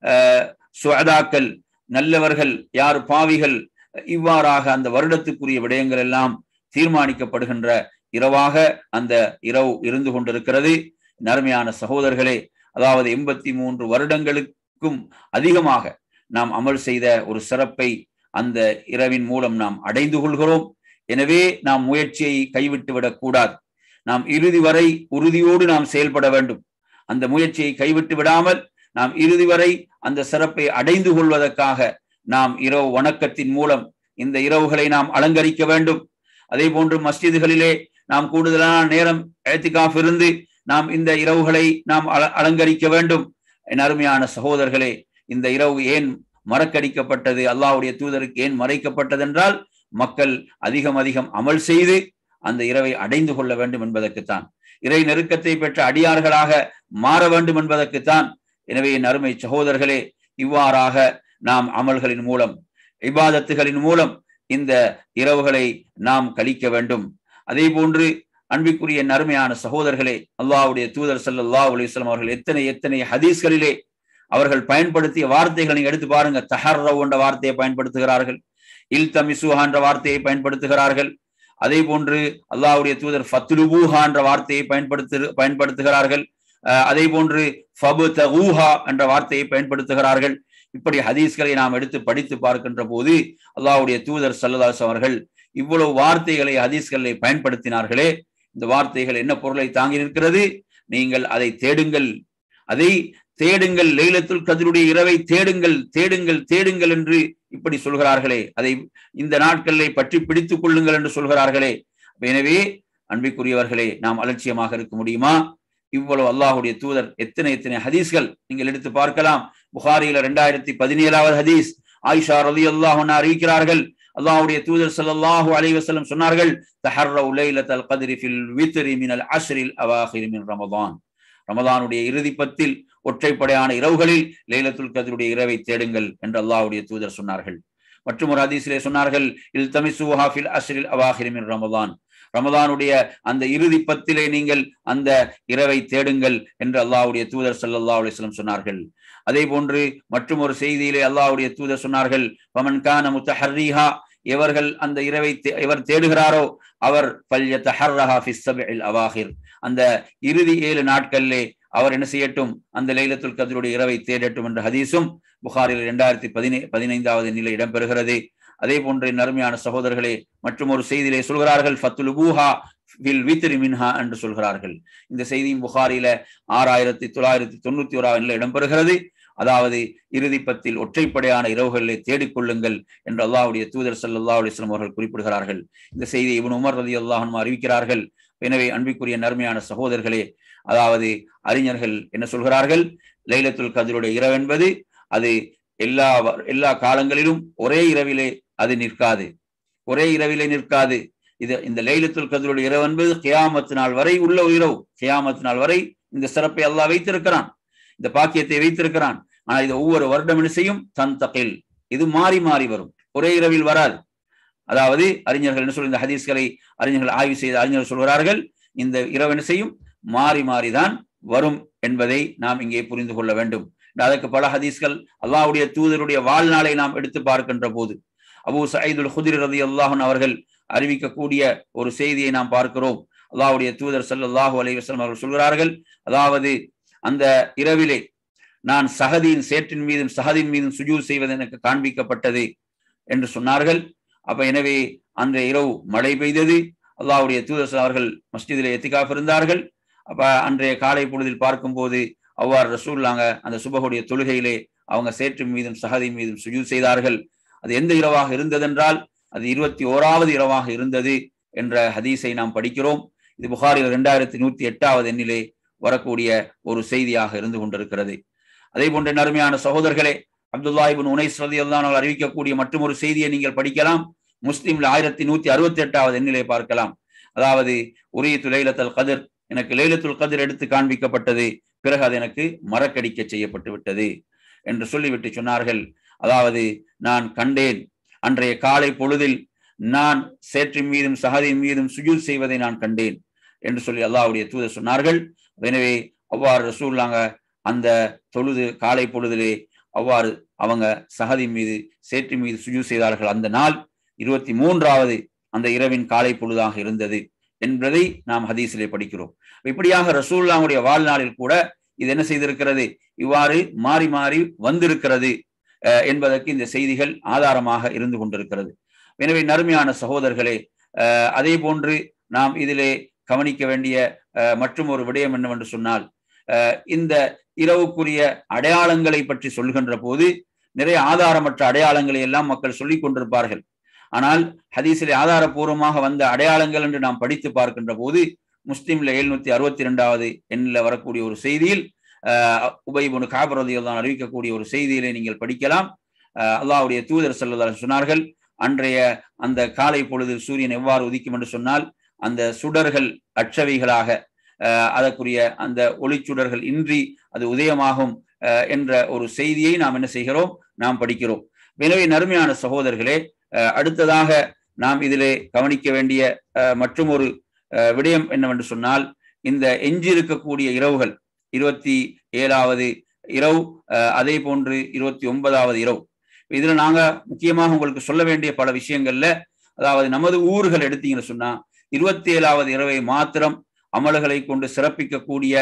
சுவதாக்கள் நல்லவர்கள் யார் பாவிகள் இவ்வாறாக அந்த வருடத்துக்குரிய விடயங்கள் எல்லாம் தீர்மானிக்கப்படுகின்ற இரவாக அந்த இரவு இருந்து கொண்டிருக்கிறது நறுமையான சகோதரர்களே அதாவது எண்பத்தி மூன்று வருடங்களுக்கும் அதிகமாக நாம் அமல் செய்த ஒரு சிறப்பை அந்த இரவின் மூலம் நாம் அடைந்து கொள்கிறோம் எனவே நாம் முயற்சியை கைவிட்டு விடக்கூடாது நாம் இறுதி வரை உறுதியோடு நாம் செயல்பட வேண்டும் அந்த முயற்சியை கைவிட்டு விடாமல் நாம் இறுதி வரை அந்த சிறப்பை அடைந்து கொள்வதற்காக நாம் இரவு வணக்கத்தின் மூலம் இந்த இரவுகளை நாம் அலங்கரிக்க வேண்டும் அதே போன்று மஸ்ஜிதுகளிலே நாம் கூடுதலான நேரம் எழுத்திகாஃப் இருந்து நாம் இந்த இரவுகளை நாம் அல அலங்கரிக்க வேண்டும் என் அருமையான சகோதரர்களே இந்த இரவு ஏன் மறக்கடிக்கப்பட்டது அல்லாஹ்வுடைய தூதருக்கு ஏன் மறைக்கப்பட்டது என்றால் மக்கள் அதிகம் அதிகம் அமல் செய்து அந்த இரவை அடைந்து கொள்ள வேண்டும் என்பதற்குத்தான் இறை நெருக்கத்தை பெற்ற அடியார்களாக மாற வேண்டும் என்பதற்குத்தான் எனவே என் அருமை சகோதரர்களே இவ்வாறாக நாம் அமல்களின் மூலம் இபாதத்துகளின் மூலம் இந்த இரவுகளை நாம் கழிக்க வேண்டும் அதே போன்று அன்பிற்குரிய நறுமையான சகோதரர்களே அல்லாஹ்வுடைய தூதர் சல்லாஹ் அலிஸ்லாம் அவர்கள் எத்தனை எத்தனை ஹதீஸ்களிலே அவர்கள் பயன்படுத்திய வார்த்தைகளை எடுத்து பாருங்க தஹர்ரவ் என்ற வார்த்தையை பயன்படுத்துகிறார்கள் இல் தமிசுஹா என்ற வார்த்தையை பயன்படுத்துகிறார்கள் அதே போன்று அல்லாஹ்வுடைய தூதர் ஃபத்லுபூஹா என்ற வார்த்தையை பயன்படுத்து பயன்படுத்துகிறார்கள் அதே போன்று ஃபபு தகூஹா என்ற வார்த்தையை பயன்படுத்துகிறார்கள் இப்படி ஹதீஸ்களை நாம் எடுத்து படித்து பார்க்கின்ற போது அல்லாஹ்வுடைய தூதர் சல்லதாஸ் அவர்கள் இவ்வளவு வார்த்தைகளை ஹதீஸ்களை பயன்படுத்தினார்களே இந்த வார்த்தைகள் என்ன பொருளை தாங்கி நிற்கிறது நீங்கள் அதை தேடுங்கள் அதை தேடுங்கள் லைலத்துல் கதிருடைய இரவை தேடுங்கள் தேடுங்கள் தேடுங்கள் என்று இப்படி சொல்கிறார்களே அதை இந்த நாட்களிலே பற்றி பிடித்துக் கொள்ளுங்கள் என்று சொல்கிறார்களே எனவே அன்பிற்குரியவர்களே நாம் அலட்சியமாக இருக்க முடியுமா இவ்வளவு அல்லாஹுடைய தூதர் எத்தனை எத்தனை ஹதீஸ்கள் நீங்கள் எடுத்து பார்க்கலாம் புகாரியில ரெண்டாயிரத்தி பதினேழாவது ஹதீஸ் ஆயிஷா ரலி அல்லாஹ் அறிவிக்கிறார்கள் அல்லாஹ்வுடைய தூதர் ஸல்லல்லாஹு அலைஹி வஸல்லம் சொன்னார்கள் தஹர்ரவு லைலத்தல் கத்ரி ஃபில் வித்ரி மினல் அஷ்ரில் அவாஹிர் மின் ரமதான் ரமதானுடைய இறுதி பத்தில் ஒற்றைப்படையான இரவுகளில் லைலத்துல் கத்ருடைய இரவை தேடுங்கள் என்று அல்லாஹ்வுடைய தூதர் சொன்னார்கள் மற்றும் ஒரு ஹதீஸிலே சொன்னார்கள் இல் தமிசுஹா ஃபில் அஷ்ரில் அவாஹிர் மின் ரமதான் ரமதானுடைய அந்த இறுதி பத்திலே நீங்கள் அந்த இரவை தேடுங்கள் என்று அல்லாஹ்வுடைய தூதர் சல்லல்லாஹு அலைஹி வஸல்லம் சொன்னார்கள் அதே போன்று மற்றும் ஒரு செய்தியிலே அல்லாஹ்வுடைய தூதர் சொன்னார்கள் பமன் கான முத்தஹர்ரிஹா எவர்கள் அந்த இரவை எவர் தேடுகிறாரோ அவர் அவாஹிர் அந்த இறுதி ஏழு நாட்களிலே அவர் என்ன செய்யட்டும் அந்த லைலத்துல் கதருடைய இரவை தேடட்டும் என்ற ஹதீஸும் புகாரில் இரண்டாயிரத்தி பதினை பதினைந்தாவது நிலை இடம்பெறுகிறது அதே போன்று நறுமையான சகோதரர்களே மற்றும் ஒரு செய்தியிலே சொல்கிறார்கள் ஃபத்துல் பூஹா வில் வித்ரி மின்ஹா என்று சொல்கிறார்கள் இந்த செய்தியும் புகாரில ஆறாயிரத்தி தொள்ளாயிரத்தி தொண்ணூத்தி ஓராவது நிலை இடம்பெறுகிறது அதாவது இறுதி பத்தில் ஒற்றைப்படையான இரவுகளிலே தேடிக்கொள்ளுங்கள் என்று அல்லாஹுடைய தூதர் சல்லா அலிஸ்லாம் அவர்கள் குறிப்பிடுகிறார்கள் இந்த செய்தியை இவன் உமர் ரதி அல்லாஹன் அறிவிக்கிறார்கள் எனவே அன்பிற்குரிய நன்மையான சகோதரர்களே அதாவது அறிஞர்கள் என்ன சொல்கிறார்கள் லைலத்துல் கதிருடைய இரவு என்பது அது எல்லா எல்லா காலங்களிலும் ஒரே இரவிலே அது நிற்காது ஒரே இரவிலே நிற்காது இது இந்த லைலத்துல் கதிருடைய இரவு என்பது கியாமத்து நாள் வரை உள்ள இரவு கியாமத்து நாள் வரை இந்த சிறப்பை அல்லாஹ் வைத்திருக்கிறான் இந்த பாக்கியத்தை வைத்திருக்கிறான் ஆனா இது ஒவ்வொரு வருடம் என்ன செய்யும் தன் தகில் இது மாறி மாறி வரும் ஒரே இரவில் வராது அதாவது அறிஞர்கள் என்ன சொல்ற இந்த ஹதீஸ்களை அறிஞர்கள் ஆய்வு செய்த அறிஞர்கள் சொல்கிறார்கள் இந்த இரவு என்ன செய்யும் மாறி மாறிதான் வரும் என்பதை நாம் இங்கே புரிந்து கொள்ள வேண்டும் அதற்கு பல ஹதீஸ்கள் அல்லாஹுடைய தூதருடைய வாழ்நாளை நாம் எடுத்து பார்க்கின்ற போது அபு சயீதுல் ஹுதிர் ரதி அல்லாஹன் அவர்கள் அறிவிக்கக்கூடிய ஒரு செய்தியை நாம் பார்க்கிறோம் அல்லாஹுடைய தூதர் சல்லாஹூ அலி வஸ்லம் அவர்கள் சொல்கிறார்கள் அதாவது அந்த இரவிலே நான் சகதியின் சேற்றின் மீதும் சகதின் மீதும் சுஜூ செய்வது எனக்கு காண்பிக்கப்பட்டது என்று சொன்னார்கள் அப்ப எனவே அந்த இரவு மழை பெய்தது அல்லாவுடைய தூதர் அவர்கள் மஸ்ஜிதிலே எத்திகாஃப் இருந்தார்கள் அப்ப அன்றைய காலை பொழுதில் பார்க்கும்போது அவ்வாறு ரசூல்லாங்க அந்த சுபகுடைய தொழுகையிலே அவங்க சேற்றின் மீதும் சகதியின் மீதும் சுஜூ செய்தார்கள் அது எந்த இரவாக இருந்ததென்றால் அது இருபத்தி ஓராவது இரவாக இருந்தது என்ற ஹதீஸை நாம் படிக்கிறோம் இது புகாரில் இரண்டாயிரத்தி நூத்தி எட்டாவது எண்ணிலே வரக்கூடிய ஒரு செய்தியாக இருந்து கொண்டிருக்கிறது அதே போன்ற நறுமையான சகோதரர்களே அப்துல்லா இபின் உனைஸ் ரதி அல்லானால் அறிவிக்கக்கூடிய மற்றும் ஒரு செய்தியை நீங்கள் படிக்கலாம் முஸ்லீம்ல ஆயிரத்தி நூத்தி அறுபத்தி எட்டாவது எண்ணிலே பார்க்கலாம் அதாவது உரியத்து லைலத்தல் கதிர் எனக்கு லைலத்துல் கதிர் எடுத்து காண்பிக்கப்பட்டது பிறகு அது எனக்கு மறக்கடிக்க செய்யப்பட்டு விட்டது என்று சொல்லிவிட்டு சொன்னார்கள் அதாவது நான் கண்டேன் அன்றைய காலை பொழுதில் நான் சேற்றின் மீதும் சகதியின் மீதும் சுஜூல் செய்வதை நான் கண்டேன் என்று சொல்லி அல்லாவுடைய தூதர் சொன்னார்கள் எனவே அவ்வாறு ரசூல்லாங்க அந்த தொழுது காலை பொழுதிலே அவ்வாறு அவங்க சகதி மீது சேற்றின் மீது சுஜூ செய்தார்கள் அந்த நாள் இருபத்தி மூன்றாவது அந்த இரவின் காலை பொழுதாக இருந்தது என்பதை நாம் ஹதீஸிலே படிக்கிறோம் இப்படியாக ரசூல்லாவுடைய வாழ்நாளில் கூட இது என்ன செய்திருக்கிறது இவ்வாறு மாறி மாறி வந்திருக்கிறது என்பதற்கு இந்த செய்திகள் ஆதாரமாக இருந்து கொண்டிருக்கிறது எனவே நறுமையான சகோதரர்களே அதே போன்று நாம் இதிலே கவனிக்க வேண்டிய மற்றும் ஒரு விடயம் என்னவென்று சொன்னால் இந்த இரவுக்குரிய அடையாளங்களை பற்றி சொல்கின்ற போது நிறைய ஆதாரமற்ற அடையாளங்களை எல்லாம் மக்கள் சொல்லிக் கொண்டிருப்பார்கள் ஆனால் ஹதீஸிலே ஆதாரபூர்வமாக வந்த அடையாளங்கள் என்று நாம் படித்து பார்க்கின்ற போது முஸ்லீம்ல எழுநூத்தி அறுபத்தி இரண்டாவது எண்ணில் வரக்கூடிய ஒரு செய்தியில் உபைபுனு காபரதியில் அறிவிக்கக்கூடிய ஒரு செய்தியிலே நீங்கள் படிக்கலாம் அல்லாவுடைய தூதர் செல்வதால் சொன்னார்கள் அன்றைய அந்த காலை பொழுது சூரியன் எவ்வாறு உதிக்கும் என்று சொன்னால் அந்த சுடர்கள் அற்றவைகளாக அதற்குரிய அந்த ஒளிச்சுடர்கள் இன்றி அது உதயமாகும் என்ற ஒரு செய்தியை நாம் என்ன செய்கிறோம் நாம் படிக்கிறோம் எனவே நறுமையான சகோதரர்களே அடுத்ததாக நாம் இதிலே கவனிக்க வேண்டிய மற்றும் ஒரு விடயம் என்னவென்று சொன்னால் இந்த எஞ்சி இருக்கக்கூடிய இரவுகள் இருபத்தி ஏழாவது இரவு அதே போன்று இருபத்தி ஒன்பதாவது இரவு இதுல நாங்க முக்கியமாக உங்களுக்கு சொல்ல வேண்டிய பல விஷயங்கள்ல அதாவது நமது ஊர்கள் எடுத்தீங்கன்னு சொன்னா இருபத்தி ஏழாவது இரவை மாத்திரம் அமல்களை கொண்டு சிறப்பிக்கக்கூடிய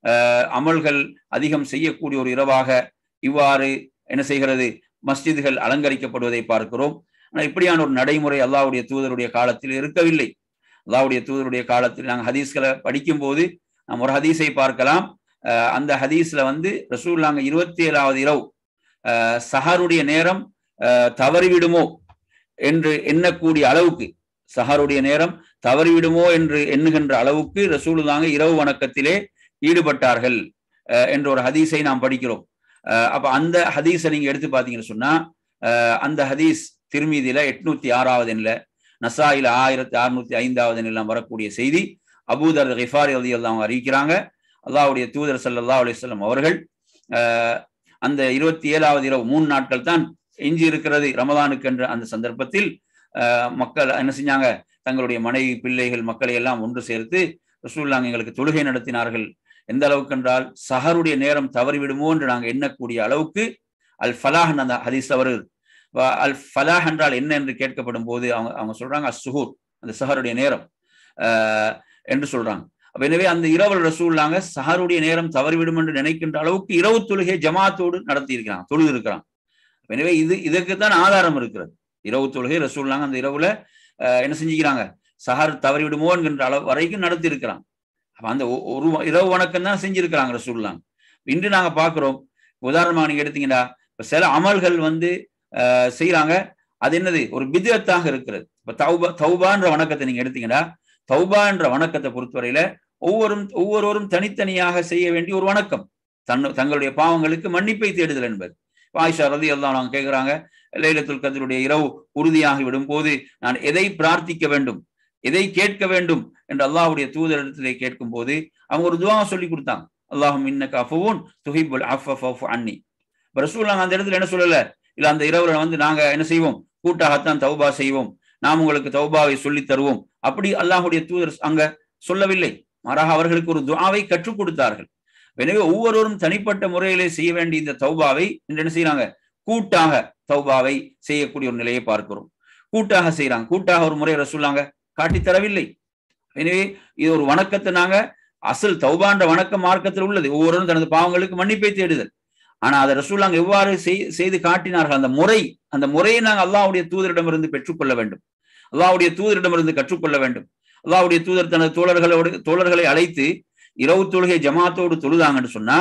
அமல்கள் அதிகம் செய்யக்கூடிய ஒரு இரவாக இவ்வாறு என்ன செய்கிறது மஸ்ஜிதுகள் அலங்கரிக்கப்படுவதை பார்க்கிறோம் ஆனால் இப்படியான ஒரு நடைமுறை அல்லாவுடைய தூதருடைய காலத்தில் இருக்கவில்லை அல்லாவுடைய தூதருடைய காலத்தில் நாங்கள் ஹதீஸ்களை படிக்கும் போது நாம் ஒரு ஹதீஸை பார்க்கலாம் அந்த ஹதீஸ்ல வந்து ரசூல்லாங்க இருபத்தி ஏழாவது இரவு சஹருடைய நேரம் தவறிவிடுமோ என்று எண்ணக்கூடிய அளவுக்கு சஹருடைய நேரம் தவறிவிடுமோ என்று எண்ணுகின்ற அளவுக்கு ரசூலுதாங்க இரவு வணக்கத்திலே ஈடுபட்டார்கள் என்ற ஒரு ஹதீஸை நாம் படிக்கிறோம் அப்ப அந்த ஹதீஸை நீங்க எடுத்து பாத்தீங்கன்னு சொன்னா அந்த ஹதீஸ் திருமீதியில எட்நூத்தி ஆறாவது எண்ணில் நசாயில ஆயிரத்தி அறுநூத்தி ஐந்தாவது எண்ணெல்லாம் வரக்கூடிய செய்தி அபூதர் கிஃபாரி அலி அவங்க அறிவிக்கிறாங்க அல்லாவுடைய தூதர் சல்லா அலிஸ்லாம் அவர்கள் அந்த இருபத்தி ஏழாவது இரவு மூணு நாட்கள் தான் எஞ்சி இருக்கிறது ரமதானுக்கு என்ற அந்த சந்தர்ப்பத்தில் மக்கள் என்ன செஞ்சாங்க தங்களுடைய மனைவி பிள்ளைகள் மக்களை எல்லாம் ஒன்று சேர்த்து ரசூல்லாங்க எங்களுக்கு தொழுகை நடத்தினார்கள் எந்த அளவுக்கு என்றால் சஹருடைய நேரம் தவறிவிடுமோ என்று நாங்கள் எண்ணக்கூடிய அளவுக்கு அல் ஃபலாஹ் அந்த ஹதீஸ் வருது அல் ஃபலாஹ் என்றால் என்ன என்று கேட்கப்படும் போது அவங்க அவங்க சொல்றாங்க அசுஹூர் அந்த சஹருடைய நேரம் என்று சொல்றாங்க அப்ப எனவே அந்த இரவு ரசூல்லாங்க சஹருடைய நேரம் தவறிவிடும் என்று நினைக்கின்ற அளவுக்கு இரவு தொழுகை ஜமாத்தோடு நடத்தி இருக்கிறாங்க தொழுது இருக்கிறாங்க எனவே இது இதற்கு தான் ஆதாரம் இருக்கிறது இரவு தொழுகை ரசூல்லாங்க அந்த இரவுல என்ன செஞ்சுக்கிறாங்க சஹர் தவறிவிடுமோ என்கின்ற அளவு வரைக்கும் நடத்தி இருக்கிறாங்க அப்ப அந்த ஒரு இரவு வணக்கம் தான் செஞ்சிருக்கிறாங்க ரசூல்லாங்க இன்று நாங்க பாக்குறோம் உதாரணமா நீங்க எடுத்தீங்கன்னா இப்ப சில அமல்கள் வந்து செய்யறாங்க அது என்னது ஒரு பிதத்தாக இருக்கிறது இப்ப தௌபா தௌபான்ற வணக்கத்தை நீங்க எடுத்தீங்கன்னா தௌபா என்ற வணக்கத்தை பொறுத்தவரையில ஒவ்வொரு ஒவ்வொருவரும் தனித்தனியாக செய்ய வேண்டிய ஒரு வணக்கம் தன் தங்களுடைய பாவங்களுக்கு மன்னிப்பை தேடுதல் என்பது ஆயிஷா ரதி எல்லாம் நாங்க கேட்கிறாங்க லைலத்துல் கதருடைய இரவு உறுதியாகி விடும் போது நான் எதை பிரார்த்திக்க வேண்டும் எதை கேட்க வேண்டும் என்று அல்லாஹுடைய தூதரிடத்திலே கேட்கும் போது அவங்க ஒரு துவா சொல்லி கொடுத்தாங்க அல்லாஹும் இன்னக்கு அஃபுன் துஹிபுல் அஃப் அன்னி ரசூல்லாங்க அந்த இடத்துல என்ன சொல்லல இல்ல அந்த இரவுல வந்து நாங்க என்ன செய்வோம் கூட்டாகத்தான் தௌபா செய்வோம் நாம் உங்களுக்கு தௌபாவை சொல்லி தருவோம் அப்படி அல்லாஹுடைய தூதர் அங்க சொல்லவில்லை மாறாக அவர்களுக்கு ஒரு துவாவை கற்றுக் கொடுத்தார்கள் எனவே ஒவ்வொருவரும் தனிப்பட்ட முறையிலே செய்ய வேண்டிய இந்த தௌபாவை என்று என்ன செய்யறாங்க கூட்டாக தௌபாவை செய்யக்கூடிய ஒரு நிலையை பார்க்கிறோம் கூட்டாக செய்யறாங்க கூட்டாக ஒரு முறை ரசூல்லாங்க காட்டித் தரவில்லை எனவே இது ஒரு வணக்கத்தை நாங்க அசல் தௌபான்ற வணக்கம் மார்க்கத்தில் உள்ளது ஒவ்வொருவரும் தனது பாவங்களுக்கு மன்னிப்பை தேடுதல் ஆனா அதை ரசூல்லாங்க எவ்வாறு செய்து காட்டினார்கள் அந்த முறை அந்த முறையை நாங்கள் அல்லாவுடைய தூதரிடமிருந்து பெற்றுக்கொள்ள வேண்டும் அல்லாவுடைய தூதரிடமிருந்து கற்றுக்கொள்ள வேண்டும் அல்லாவுடைய தூதர் தனது தோழர்களோடு தோழர்களை அழைத்து இரவு தொழுகை ஜமாத்தோடு தொழுதாங்கன்னு சொன்னா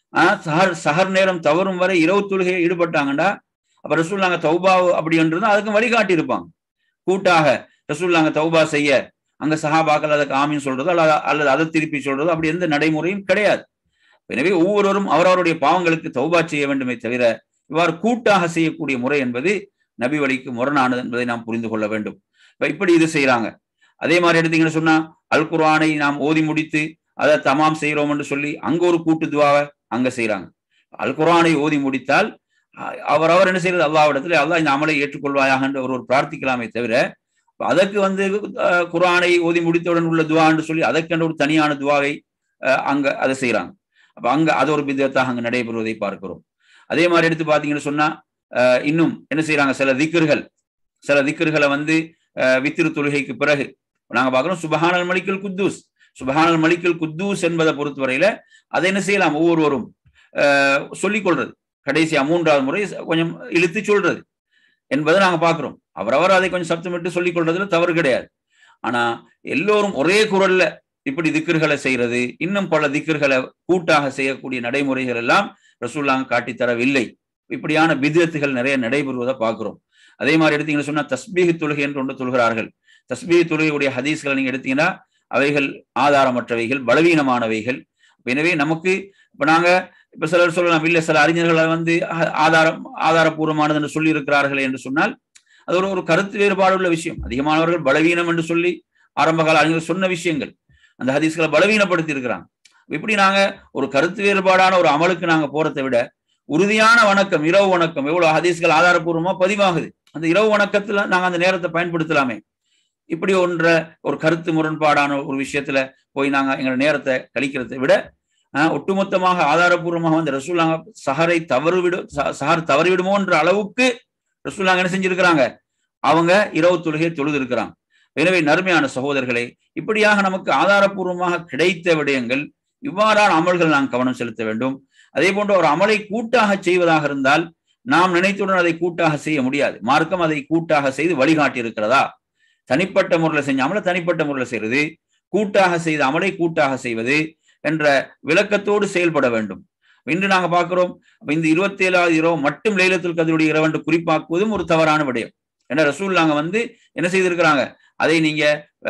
சஹர் சஹர் நேரம் தவறும் வரை இரவு தொழுகையை ஈடுபட்டாங்கண்டா அப்ப ரசூல்லாங்க தௌபா அப்படின்றது அதுக்கும் வழிகாட்டி இருப்பாங்க கூட்டாக ரசூல்லாங்க தௌபா செய்ய அங்க சஹாபாக்கள் அதுக்கு ஆமின்னு சொல்றதோ அல்லது அல்லது அதை திருப்பி சொல்றதோ அப்படி எந்த நடைமுறையும் கிடையாது எனவே ஒவ்வொருவரும் அவரவருடைய பாவங்களுக்கு தௌபா செய்ய வேண்டுமே தவிர இவ்வாறு கூட்டாக செய்யக்கூடிய முறை என்பது நபி வழிக்கு முரணானது என்பதை நாம் புரிந்து கொள்ள வேண்டும் இப்ப இப்படி இது செய்யறாங்க அதே மாதிரி எடுத்தீங்கன்னு சொன்னா அல் குர்ஆனை நாம் ஓதி முடித்து அதை தமாம் செய்கிறோம் என்று சொல்லி அங்க ஒரு கூட்டு துவாவை அங்க செய்யறாங்க அல் குர்ஆனை ஓதி முடித்தால் அவர் அவர் என்ன செய்யறது அல்லாவிடத்துல அல்லாஹ் இந்த அமலை ஏற்றுக்கொள்வாயாக என்று ஒரு பிரார்த்திக்கலாமே தவிர அதற்கு வந்து குரானை ஓதி முடித்தவுடன் உள்ள துவா என்று சொல்லி அதற்கென்று ஒரு தனியான துவாவை அங்க அதை செய்யறாங்க அப்ப அங்க அது ஒரு விதத்தாக அங்க நடைபெறுவதை பார்க்கிறோம் அதே மாதிரி எடுத்து பாத்தீங்கன்னு சொன்னா இன்னும் என்ன செய்யறாங்க சில திக்கர்கள் சில திக்கர்களை வந்து வித்திரு தொழுகைக்கு பிறகு நாங்க பாக்குறோம் சுபஹானல் மலிக்கல் குத்தூஸ் சுபஹானல் மலிக்கல் குத்தூஸ் என்பதை பொறுத்தவரையில அதை என்ன செய்யலாம் ஒவ்வொருவரும் சொல்லிக் கொள்றது கடைசியா மூன்றாவது முறை கொஞ்சம் இழுத்து சொல்றது என்பதை நாங்க பாக்குறோம் அவரவர் அதை கொஞ்சம் சப்தமிட்டு சொல்லிக் கொள்றதுல தவறு கிடையாது ஆனா எல்லோரும் ஒரே குரல்ல இப்படி திக்கர்களை செய்யறது இன்னும் பல திக்கர்களை கூட்டாக செய்யக்கூடிய நடைமுறைகள் எல்லாம் ரசூல்லாங்க காட்டித்தரவில்லை இப்படியான விதத்துகள் நிறைய நடைபெறுவதை பார்க்கிறோம் அதே மாதிரி எடுத்தீங்கன்னா சொன்னா தஸ்பீக தொழுகை என்று ஒன்று தொழுகிறார்கள் தஸ்பீக தொழுகையுடைய ஹதீஸ்களை நீங்க எடுத்தீங்கன்னா அவைகள் ஆதாரமற்றவைகள் பலவீனமானவைகள் எனவே நமக்கு இப்ப நாங்க இப்ப சிலர் சொல்லலாம் இல்ல சில அறிஞர்களை வந்து ஆதாரம் ஆதாரபூர்வமானது என்று சொல்லி இருக்கிறார்கள் என்று சொன்னால் அது ஒரு ஒரு கருத்து வேறுபாடு உள்ள விஷயம் அதிகமானவர்கள் பலவீனம் என்று சொல்லி ஆரம்பகால அறிஞர்கள் சொன்ன விஷயங்கள் அந்த ஹதீஸ்களை பலவீனப்படுத்தி இருக்கிறாங்க இப்படி நாங்க ஒரு கருத்து வேறுபாடான ஒரு அமலுக்கு நாங்க போறதை விட உறுதியான வணக்கம் இரவு வணக்கம் எவ்வளவு ஹதீஸ்கள் ஆதாரபூர்வமா பதிவாகுது அந்த இரவு வணக்கத்துல நாங்க அந்த நேரத்தை பயன்படுத்தலாமே இப்படி ஒன்ற ஒரு கருத்து முரண்பாடான ஒரு விஷயத்துல போய் நாங்க எங்களோட நேரத்தை கழிக்கிறதை விட ஒட்டுமொத்தமாக ஆதாரபூர்வமாக வந்து ரசூலாங்க சஹரை தவறு விடு சஹர் தவறு விடுமோன்ற அளவுக்கு ரசூலாங்க என்ன செஞ்சிருக்கிறாங்க அவங்க இரவு தொழுகை தொழுது இருக்கிறாங்க எனவே நறுமையான சகோதரர்களே இப்படியாக நமக்கு ஆதாரபூர்வமாக கிடைத்த விடயங்கள் இவ்வாறான அமல்கள் நாம் கவனம் செலுத்த வேண்டும் அதே போன்ற ஒரு அமலை கூட்டாக செய்வதாக இருந்தால் நாம் நினைத்துடன் அதை கூட்டாக செய்ய முடியாது மார்க்கம் அதை கூட்டாக செய்து வழிகாட்டி இருக்கிறதா தனிப்பட்ட முறையில் செஞ்ச அமலை தனிப்பட்ட முறையில் செய்வது கூட்டாக செய்த அமலை கூட்டாக செய்வது என்ற விளக்கத்தோடு செயல்பட வேண்டும் இன்று நாங்க பார்க்கிறோம் இந்த இருபத்தி ஏழாவது இரவு மட்டும் லைலத்துல் கதருடைய இரவு என்று குறிப்பாக்குவதும் ஒரு தவறான விடயம் ஏன்னா ரசூல் நாங்க வந்து என்ன செய்திருக்கிறாங்க அதை நீங்க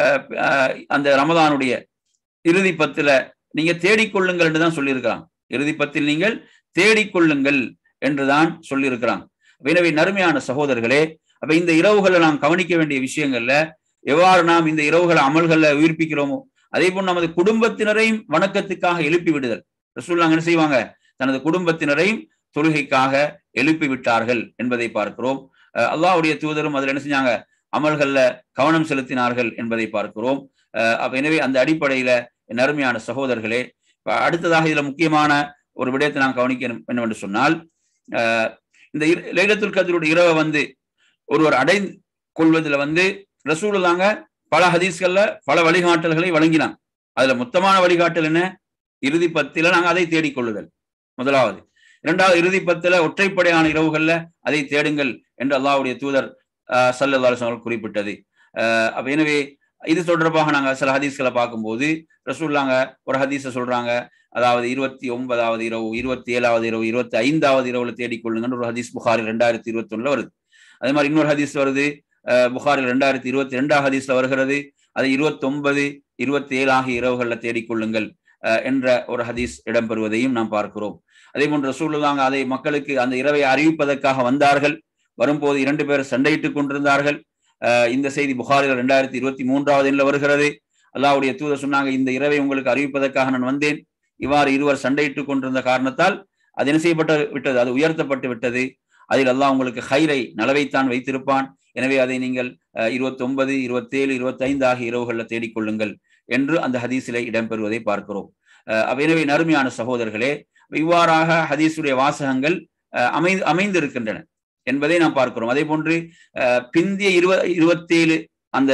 அந்த ரமதானுடைய இறுதி பத்துல நீங்க தேடிக்கொள்ளுங்கள் என்று தான் சொல்லியிருக்கிறாங்க இறுதி பத்தில் நீங்கள் தேடிக்கொள்ளுங்கள் என்றுதான் சொல்லியிருக்கிறாங்க எனவே நறுமையான சகோதரர்களே அப்ப இந்த இரவுகளை நாம் கவனிக்க வேண்டிய விஷயங்கள்ல எவ்வாறு நாம் இந்த இரவுகளை அமல்களை உயிர்ப்பிக்கிறோமோ அதே போல் நமது குடும்பத்தினரையும் வணக்கத்துக்காக எழுப்பி விடுதல் ரசூல்லாங்க என்ன செய்வாங்க தனது குடும்பத்தினரையும் தொழுகைக்காக எழுப்பி விட்டார்கள் என்பதை பார்க்கிறோம் அல்லாவுடைய தூதரும் அதில் என்ன செஞ்சாங்க அமல்கள்ல கவனம் செலுத்தினார்கள் என்பதை பார்க்கிறோம் அப்ப எனவே அந்த அடிப்படையில நறுமையான சகோதரர்களே அடுத்ததாக இதுல முக்கியமான ஒரு விடயத்தை நாம் கவனிக்க என்னவென்று சொன்னால் இந்த லைலத்துல் கதிருடைய இரவை வந்து ஒருவர் அடைந்து கொள்வதில் வந்து ரசூலுல்லாங்க பல ஹதீஸ்கள்ல பல வழிகாட்டல்களை வழங்கினாங்க அதுல மொத்தமான வழிகாட்டல் என்ன இறுதி பத்தில நாங்க அதை தேடிக்கொள்ளுதல் முதலாவது இரண்டாவது இறுதி பத்துல ஒற்றைப்படையான இரவுகள்ல அதை தேடுங்கள் என்று அல்லாவுடைய தூதர் சல்லல்லாஸ் அவர்கள் குறிப்பிட்டது அப்ப எனவே இது தொடர்பாக நாங்க சில ஹதீஸ்களை பார்க்கும்போது ரசூல்லாங்க ஒரு ஹதீஸை சொல்றாங்க அதாவது இருபத்தி ஒன்பதாவது இரவு இருபத்தி ஏழாவது இரவு இருபத்தி ஐந்தாவது இரவுல தேடிக்கொள்ளுங்கன்னு ஒரு ஹதீஸ் புகாரி ரெண்டாயிரத்தி இருபத்தி ஒண்ணுல வருது அதே மாதிரி இன்னொரு ஹதீஸ் வருது புகாரில் ரெண்டாயிரத்தி இருபத்தி ரெண்டாம் ஹதீஸ்ல வருகிறது அது இருபத்தி ஒன்பது இருபத்தி ஏழு ஆகிய இரவுகள்ல தேடிக்கொள்ளுங்கள் என்ற ஒரு ஹதீஸ் இடம்பெறுவதையும் நாம் பார்க்கிறோம் அதே போன்று ரசூலுல்லாங்க அதை மக்களுக்கு அந்த இரவை அறிவிப்பதற்காக வந்தார்கள் வரும்போது இரண்டு பேர் சண்டையிட்டுக் கொண்டிருந்தார்கள் இந்த செய்தி புகாரில் ரெண்டாயிரத்தி இருபத்தி மூன்றாவது எண்ணில் வருகிறது அல்லாவுடைய தூதர் சொன்னாங்க இந்த இரவை உங்களுக்கு அறிவிப்பதற்காக நான் வந்தேன் இவ்வாறு இருவர் சண்டையிட்டுக் கொண்டிருந்த காரணத்தால் அது என்ன செய்யப்பட்டு விட்டது அது உயர்த்தப்பட்டு விட்டது அதில் அல்லாஹ் உங்களுக்கு ஹைரை நலவைத்தான் வைத்திருப்பான் எனவே அதை நீங்கள் இருபத்தி ஒன்பது இருபத்தேழு இருபத்தி ஐந்து ஆகிய இரவுகளில் தேடிக்கொள்ளுங்கள் என்று அந்த ஹதீஸிலே இடம்பெறுவதை பார்க்கிறோம் எனவே நறுமையான சகோதரர்களே இவ்வாறாக ஹதீஸுடைய வாசகங்கள் அமை அமைந்திருக்கின்றன என்பதை நாம் பார்க்கிறோம் அதே போன்று பிந்திய இருவ இருபத்தேழு அந்த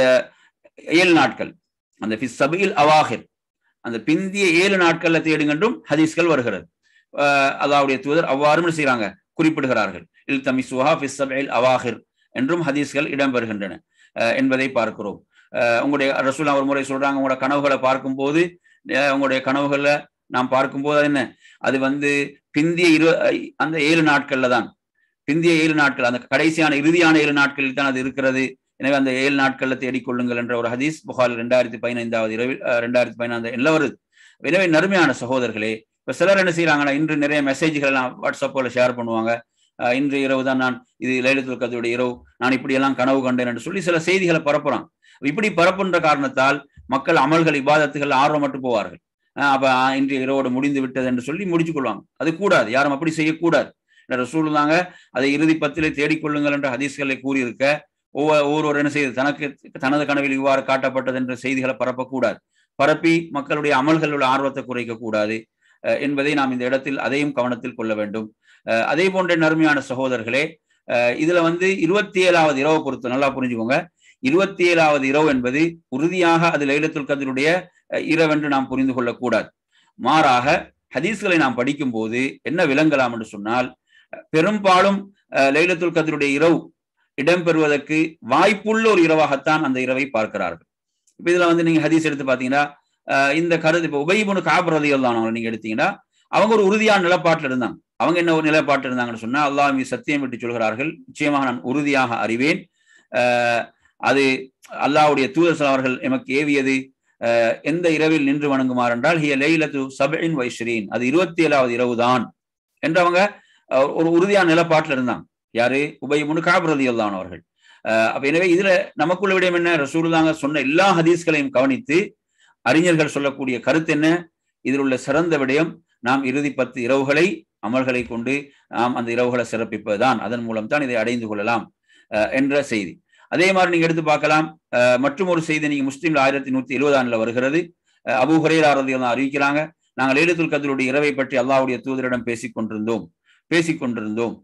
ஏழு நாட்கள் அந்த சபையில் அவாஹிர் அந்த பிந்திய ஏழு நாட்கள்ல தேடுங்கன்றும் ஹதீஸ்கள் வருகிறது அல்லாவுடைய தூதர் அவ்வாறு செய்யறாங்க குறிப்பிடுகிறார்கள் இல் தமி சுஹா ஃபிஸ்ஸபில் அவாஹிர் என்றும் ஹதீஸ்கள் இடம்பெறுகின்றன என்பதை பார்க்கிறோம் உங்களுடைய ரசூல் ஒரு முறை சொல்றாங்க உங்களோட கனவுகளை பார்க்கும்போது உங்களுடைய கனவுகளை நாம் பார்க்கும்போது என்ன அது வந்து பிந்திய இரு அந்த ஏழு நாட்கள்ல தான் பிந்திய ஏழு நாட்கள் அந்த கடைசியான இறுதியான ஏழு நாட்களில் தான் அது இருக்கிறது எனவே அந்த ஏழு நாட்கள்ல தேடிக்கொள்ளுங்கள் என்ற ஒரு ஹதீஸ் புகார் ரெண்டாயிரத்தி பதினைந்தாவது இரவில் ரெண்டாயிரத்தி பதினைந்து எல்லாம் வருது எனவே நறுமையான சகோதரர்களே இப்ப சிலர் என்ன செய்யறாங்கன்னா இன்று நிறைய மெசேஜ்களை நான் வாட்ஸ்அப்ல ஷேர் பண்ணுவாங்க இன்று இரவு தான் நான் இது லைலத்துல் கதருடைய இரவு நான் இப்படி எல்லாம் கனவு கண்டேன் என்று சொல்லி சில செய்திகளை பரப்புறான் இப்படி பரப்புன்ற காரணத்தால் மக்கள் அமல்கள் இபாதத்துகள் ஆர்வமற்று போவார்கள் அப்ப இன்றைய இரவோடு முடிந்து விட்டது என்று சொல்லி முடிச்சு கொள்வாங்க அது கூடாது யாரும் அப்படி செய்யக்கூடாது ரசூலுதாங்க அதை இறுதி பத்திலே தேடிக்கொள்ளுங்கள் என்ற ஹதீஸ்களை கூறியிருக்க ஒவ்வொரு ஒவ்வொருவர் என்ன செய்து தனக்கு தனது கனவில் இவ்வாறு காட்டப்பட்டது என்ற செய்திகளை பரப்பக்கூடாது பரப்பி மக்களுடைய அமல்களுடைய ஆர்வத்தை குறைக்க கூடாது என்பதை நாம் இந்த இடத்தில் அதையும் கவனத்தில் கொள்ள வேண்டும் அதே போன்ற நறுமையான சகோதரர்களே இதுல வந்து இருபத்தி ஏழாவது இரவு பொறுத்து நல்லா புரிஞ்சுக்கோங்க இருபத்தி ஏழாவது இரவு என்பது உறுதியாக அது லைலத்துல் கதிருடைய இரவென்று நாம் புரிந்து கொள்ளக்கூடாது மாறாக ஹதீஸ்களை நாம் படிக்கும் போது என்ன விளங்கலாம் என்று சொன்னால் பெரும்பாலும் லைலத்துல் கதிருடைய இரவு இடம்பெறுவதற்கு வாய்ப்புள்ள ஒரு இரவாகத்தான் அந்த இரவை பார்க்கிறார்கள் இப்ப இதுல வந்து நீங்க ஹதீஸ் எடுத்து பாத்தீங்கன்னா இந்த கருத்து இப்ப உபயபுனு காபரதிகள் தான் நீங்க எடுத்தீங்கன்னா அவங்க ஒரு உறுதியான நிலப்பாட்டில் இருந்தாங்க அவங்க என்ன ஒரு நிலைப்பாட்டில் இருந்தாங்கன்னு சொன்னா அல்லாஹ் மீது சத்தியம் விட்டு சொல்கிறார்கள் நிச்சயமாக நான் உறுதியாக அறிவேன் அது அல்லாவுடைய தூதர் அவர்கள் எமக்கு ஏவியது எந்த இரவில் நின்று வணங்குமாறு என்றால் ஹிய லைலத்து சபின் வைஸ்ரீன் அது இருபத்தி ஏழாவது இரவு தான் என்று அவங்க ஒரு உறுதியான நிலப்பாட்டில் இருந்தாங்க யாரு உபயமுனு காபரதி அல்லான் அவர்கள் அப்ப எனவே இதுல நமக்குள்ள விடயம் என்ன ரசூலுதாங்க சொன்ன எல்லா ஹதீஸ்களையும் கவனித்து அறிஞர்கள் சொல்லக்கூடிய கருத்து என்ன இதில் உள்ள சிறந்த விடயம் நாம் இறுதி பத்து இரவுகளை அமல்களை கொண்டு நாம் அந்த இரவுகளை சிறப்பிப்பதுதான் அதன் மூலம் தான் இதை அடைந்து கொள்ளலாம் என்ற செய்தி அதே மாதிரி நீங்க எடுத்து பார்க்கலாம் மற்றும் ஒரு செய்தி நீங்க முஸ்லீம்ல ஆயிரத்தி நூத்தி எழுபதாண்டுல வருகிறது அபு ஹுரேராரதி அறிவிக்கிறாங்க நாங்கள் லேலத்துல் கதருடைய இரவை பற்றி அல்லாவுடைய தூதரிடம் பேசிக் கொண்டிருந்தோம் பேசிக் கொண்டிருந்தோம்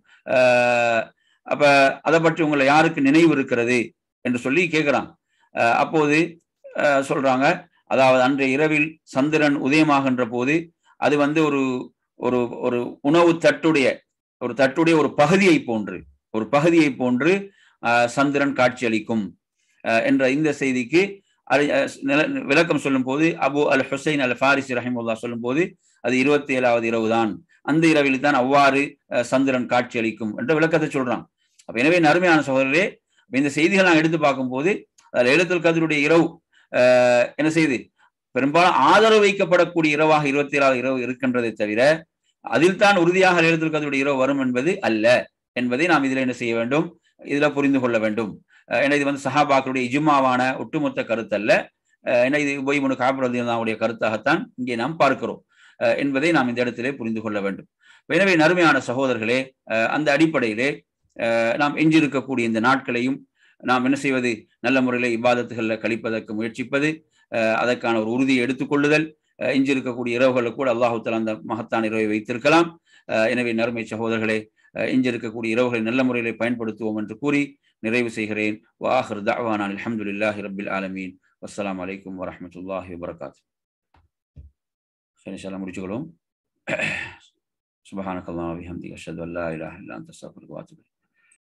அப்ப அதை பற்றி உங்களை யாருக்கு நினைவு இருக்கிறது என்று சொல்லி கேட்கிறான் அப்போது சொல்றாங்க அதாவது அன்றைய இரவில் சந்திரன் உதயமாகின்ற போது அது வந்து ஒரு ஒரு ஒரு உணவு தட்டுடைய ஒரு தட்டுடைய ஒரு பகுதியை போன்று ஒரு பகுதியை போன்று சந்திரன் காட்சியளிக்கும் என்ற இந்த செய்திக்கு விளக்கம் சொல்லும் போது அபு அல் ஹுசைன் அல் ஃபாரிசி ரஹிமுல்லா சொல்லும் போது அது இருபத்தி ஏழாவது இரவு தான் அந்த இரவில் தான் அவ்வாறு சந்திரன் காட்சியளிக்கும் என்ற விளக்கத்தை சொல்றான் அப்ப எனவே நறுமையான சகோதரரே இந்த செய்திகள் நான் எடுத்து பார்க்கும்போது அதில் எழுத்துல் கதிருடைய இரவு என்ன செய்து பெரும்பாலும் ஆதரவு வைக்கப்படக்கூடிய இரவாக இருபத்தி ஏழாவது இரவு இருக்கின்றதை தவிர அதில் தான் உறுதியாக எழுத்துல் கதிருடைய இரவு வரும் என்பது அல்ல என்பதை நாம் இதில் என்ன செய்ய வேண்டும் இதுல புரிந்து கொள்ள வேண்டும் ஏன்னா இது வந்து சஹாபாக்களுடைய இஜுமாவான ஒட்டுமொத்த கருத்து அல்ல ஏன்னா இது உபயமுனு காபரதியுடைய கருத்தாகத்தான் இங்கே நாம் பார்க்கிறோம் என்பதை நாம் இந்த இடத்திலே புரிந்து கொள்ள வேண்டும் எனவே நறுமையான சகோதரர்களே அந்த அடிப்படையிலே நாம் எஞ்சிருக்கக்கூடிய இந்த நாட்களையும் நாம் என்ன செய்வது நல்ல முறையில் இவ்வாதத்துகளில் கழிப்பதற்கு முயற்சிப்பது அதற்கான ஒரு உறுதியை எடுத்துக்கொள்ளுதல் எஞ்சிருக்கக்கூடிய இரவுகளை கூட அல்லாஹுத்தல் அந்த மகத்தான் இரவை வைத்திருக்கலாம் எனவே நறுமை சகோதரர்களே இங்க இருக்கக்கூடிய இரவுகளை நல்ல முறையில் பயன்படுத்துவோம் என்று கூறி நிறைவு செய்கிறேன் வாஹர் தவானான் அலமதுல்லாஹி ரபில் ஆலமீன் வஸ்ஸலாம் அலைக்கும் வரமத்துல்லாஹி வபரகாத் இன்ஷால்லா முடிச்சுக்கிறோம் சுபஹானக்கல்லாஹ் வபிஹம்திக அஷ்ஹது அல்லா இலாஹ இல்லா அன்த அஸ்தக்ஃபிருக வ அத்தூபு